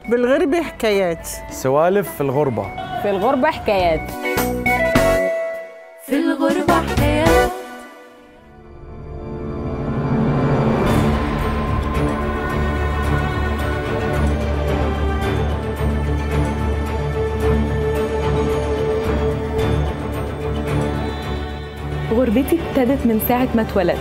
بالغربة حكايات سوالف في الغربة في الغربة حكايات في الغربة حكايات غربتي ابتدت من ساعة ما اتولدت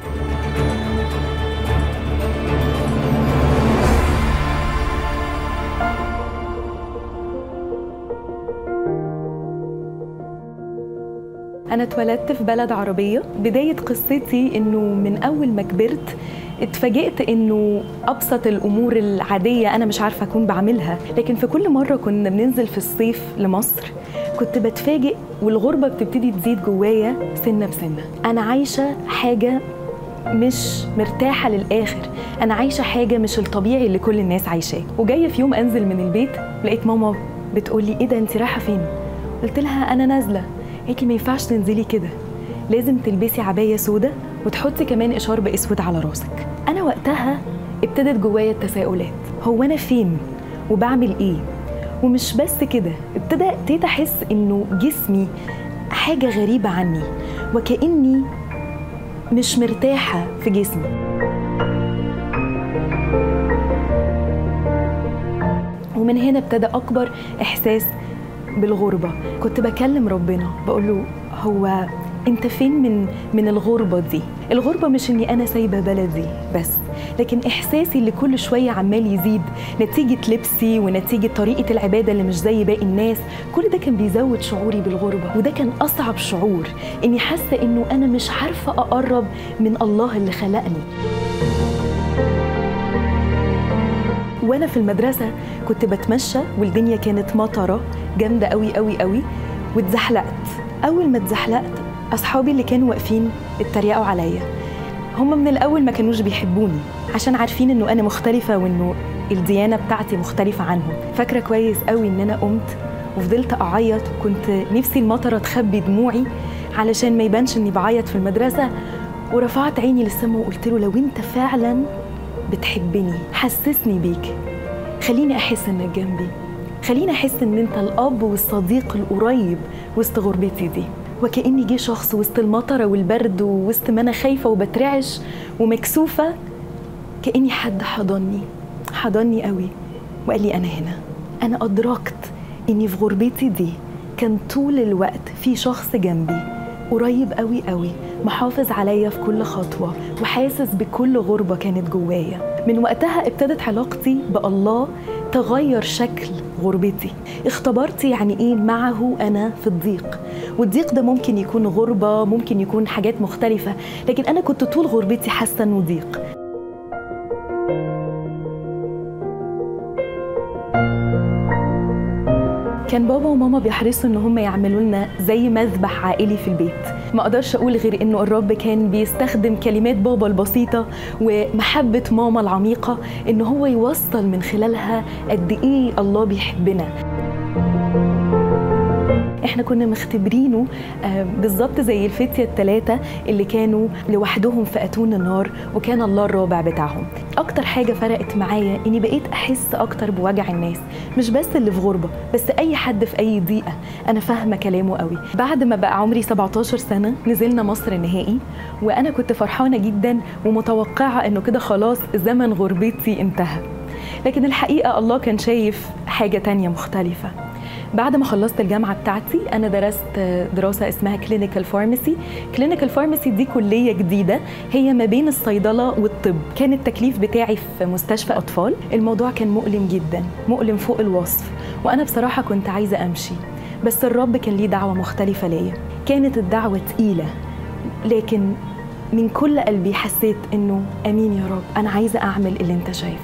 أنا اتولدت في بلد عربية بداية قصتي إنه من أول ما كبرت اتفاجئت إنه أبسط الأمور العادية أنا مش عارفة أكون بعملها لكن في كل مرة كنا بننزل في الصيف لمصر كنت بتفاجئ والغربة بتبتدي تزيد جوايا سنة بسنة أنا عايشة حاجة مش مرتاحة للآخر أنا عايشة حاجة مش الطبيعي اللي كل الناس عايشاه وجاية في يوم أنزل من البيت لقيت ماما بتقولي إيه ده أنت رايحة فين؟ قلت لها أنا نازلة قالت لي ما ينفعش تنزلي كده لازم تلبسي عباية سودة وتحطي كمان إشارب أسود على راسك أنا وقتها ابتدت جوايا التساؤلات هو أنا فين؟ وبعمل إيه؟ ومش بس كده ابتدى ابتديت أحس إنه جسمي حاجة غريبة عني وكأني مش مرتاحة في جسمي ومن هنا ابتدى أكبر إحساس بالغربة كنت بكلم ربنا بقول له هو انت فين من من الغربة دي الغربة مش اني انا سايبة بلدي بس لكن احساسي اللي كل شوية عمال يزيد نتيجة لبسي ونتيجة طريقة العبادة اللي مش زي باقي الناس كل ده كان بيزود شعوري بالغربة وده كان اصعب شعور اني حاسة انه انا مش عارفة اقرب من الله اللي خلقني وانا في المدرسه كنت بتمشى والدنيا كانت مطره جامده قوي قوي قوي واتزحلقت اول ما اتزحلقت اصحابي اللي كانوا واقفين اتريقوا عليا هم من الاول ما كانوش بيحبوني عشان عارفين انه انا مختلفه وانه الديانه بتاعتي مختلفه عنهم فاكره كويس قوي ان انا قمت وفضلت اعيط كنت نفسي المطره تخبي دموعي علشان ما يبانش اني بعيط في المدرسه ورفعت عيني للسما وقلت له لو انت فعلا بتحبني حسسني بيك خليني احس انك جنبي خليني احس ان انت الاب والصديق القريب وسط غربتي دي وكاني جه شخص وسط المطره والبرد ووسط ما انا خايفه وبترعش ومكسوفه كاني حد حضني حضني قوي وقال لي انا هنا انا ادركت اني في غربتي دي كان طول الوقت في شخص جنبي قريب قوي قوي محافظ عليا في كل خطوة وحاسس بكل غربة كانت جوايا من وقتها ابتدت علاقتي بالله تغير شكل غربتي اختبرت يعني ايه معه انا في الضيق والضيق ده ممكن يكون غربة ممكن يكون حاجات مختلفة لكن انا كنت طول غربتي حاسة انه ضيق كان بابا وماما بيحرصوا ان هم يعملوا لنا زي مذبح عائلي في البيت ما اقدرش اقول غير انه الرب كان بيستخدم كلمات بابا البسيطه ومحبه ماما العميقه ان هو يوصل من خلالها قد ايه الله بيحبنا احنا كنا مختبرينه آه، بالظبط زي الفتية الثلاثة اللي كانوا لوحدهم في أتون النار وكان الله الرابع بتاعهم أكتر حاجة فرقت معايا إني بقيت أحس أكتر بوجع الناس مش بس اللي في غربة بس أي حد في أي ضيقة أنا فاهمة كلامه قوي بعد ما بقى عمري 17 سنة نزلنا مصر نهائي وأنا كنت فرحانة جدا ومتوقعة إنه كده خلاص زمن غربتي انتهى لكن الحقيقة الله كان شايف حاجة تانية مختلفة بعد ما خلصت الجامعة بتاعتي أنا درست دراسة اسمها كلينيكال فارماسي كلينيكال فارماسي دي كلية جديدة هي ما بين الصيدلة والطب كان التكليف بتاعي في مستشفى أطفال الموضوع كان مؤلم جدا مؤلم فوق الوصف وأنا بصراحة كنت عايزة أمشي بس الرب كان ليه دعوة مختلفة ليا كانت الدعوة تقيلة لكن من كل قلبي حسيت انه امين يا رب انا عايزه اعمل اللي انت شايفه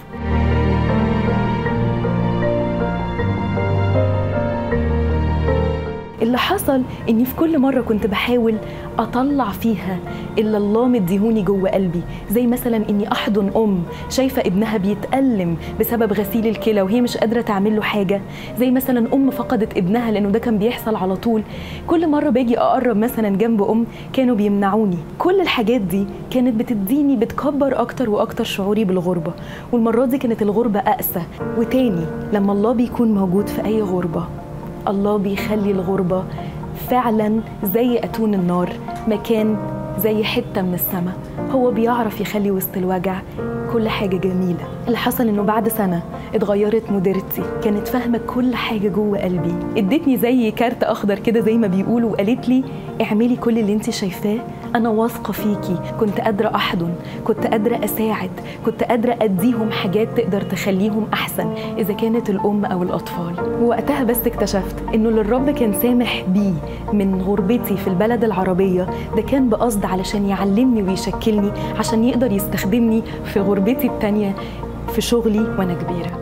اللي واللي حصل اني في كل مره كنت بحاول اطلع فيها اللي الله مديهوني جوه قلبي زي مثلا اني احضن ام شايفه ابنها بيتالم بسبب غسيل الكلى وهي مش قادره تعمل له حاجه زي مثلا ام فقدت ابنها لانه ده كان بيحصل على طول كل مره باجي اقرب مثلا جنب ام كانوا بيمنعوني كل الحاجات دي كانت بتديني بتكبر اكتر واكتر شعوري بالغربه والمره دي كانت الغربه اقسى وتاني لما الله بيكون موجود في اي غربه الله بيخلي الغربة فعلا زي أتون النار مكان زي حتة من السماء هو بيعرف يخلي وسط الوجع كل حاجة جميلة اللي حصل انه بعد سنة اتغيرت مديرتي كانت فاهمة كل حاجة جوه قلبي ادتني زي كارت اخضر كده زي ما بيقولوا وقالت لي اعملي كل اللي انت شايفاه انا واثقة فيكي كنت قادرة احضن كنت قادرة اساعد كنت قادرة اديهم حاجات تقدر تخليهم احسن اذا كانت الام او الاطفال ووقتها بس اكتشفت انه اللي الرب كان سامح بيه من غربتي في البلد العربية ده كان بقصد علشان يعلمني ويشكلني عشان يقدر يستخدمني في غربتي التانية في شغلي وانا كبيره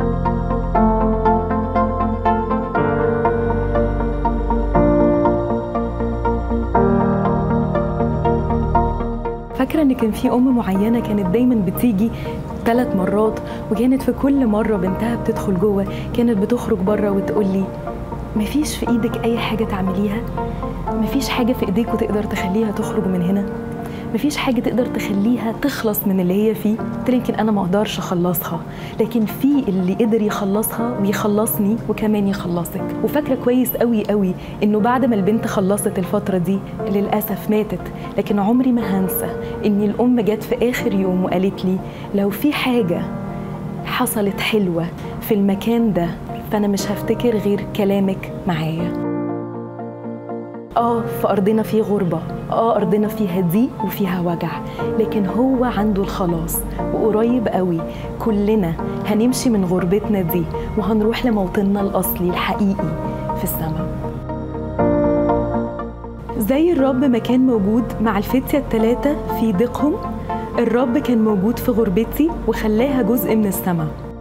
فاكرة إن كان في أم معينة كانت دايما بتيجي ثلاث مرات وكانت في كل مرة بنتها بتدخل جوه كانت بتخرج بره وتقول لي مفيش في إيدك أي حاجة تعمليها مفيش حاجة في إيديك وتقدر تخليها تخرج من هنا مفيش حاجة تقدر تخليها تخلص من اللي هي فيه قلت لها يمكن أنا ما أقدرش أخلصها لكن في اللي قدر يخلصها ويخلصني وكمان يخلصك وفاكرة كويس قوي قوي إنه بعد ما البنت خلصت الفترة دي للأسف ماتت لكن عمري ما هنسى إن الأم جت في آخر يوم وقالت لي لو في حاجة حصلت حلوة في المكان ده فأنا مش هفتكر غير كلامك معايا اه في ارضنا في غربه اه ارضنا فيها ضيق وفيها وجع لكن هو عنده الخلاص وقريب قوي كلنا هنمشي من غربتنا دي وهنروح لموطننا الاصلي الحقيقي في السماء زي الرب ما كان موجود مع الفتية الثلاثة في ضيقهم الرب كان موجود في غربتي وخلاها جزء من السماء